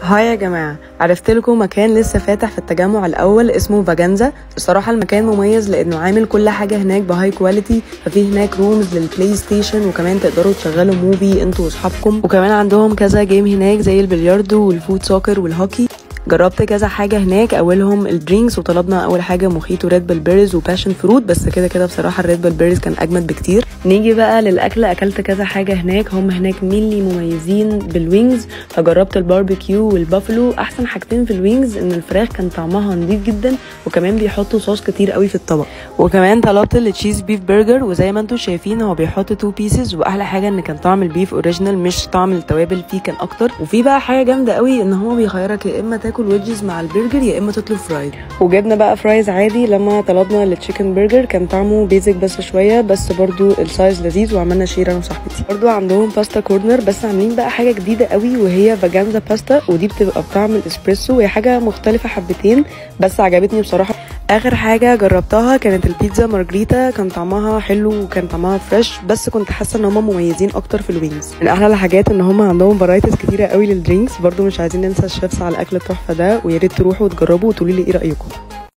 هاي يا جماعة عرفت لكم مكان لسه فاتح في التجمع الأول اسمه فاجانزا الصراحة المكان مميز لأنه عامل كل حاجة هناك بهاي كواليتي ففي هناك رومز للبلاي ستيشن وكمان تقدروا تشغلوا موفي انتوا واصحابكم وكمان عندهم كذا جيم هناك زي البلياردو والفوت سوكر والهوكي جربت كذا حاجة هناك أولهم الدرينكس وطلبنا أول حاجة موخيتو ريد بل بيرز وباشن فروت بس كده كده بصراحة الريد بل بيرز كان أجمد بكتير نيجي بقى للأكل أكلت كذا حاجة هناك هم هناك مينلي مميزين بالوينجز فجربت الباربيكيو والبافلو أحسن حاجتين في الوينجز إن الفراخ كان طعمها نضيف جدا وكمان بيحطوا صوص كتير قوي في الطبق وكمان طلبت التشيز بيف برجر وزي ما انتم شايفين هو بيحط تو بيسز واحلى حاجه ان كان طعم البيف اوريجينال مش طعم التوابل فيه كان اكتر وفي بقى حاجه جامده قوي ان هو بيخيرك يا اما تاكل ويدجز مع البرجر يا اما تطلب فرايد وجبنا بقى فرايز عادي لما طلبنا التشيكن برجر كان طعمه بيزك بس شويه بس برضو السايز لذيذ وعملنا شير انا وصاحبتي برضو عندهم باستا كورنر بس عاملين بقى حاجه جديده قوي وهي فاجانزا باستا ودي بتبقى بطعم الاسبريسو وهي حاجه مختلفه حبتين بس عجبتني بصراحه اخر حاجه جربتها كانت البيتزا مارجريتا كان طعمها حلو وكان طعمها فريش بس كنت حاسه ان هم مميزين اكتر في الوينجز من احلى الحاجات ان هم عندهم فرايتيز كتيره قوي للدرينكس برضو مش عايزين ننسى الشيفس على الاكل التحفه ده ويا ريت تروحوا وتجربوا وتقولوا لي ايه رايكم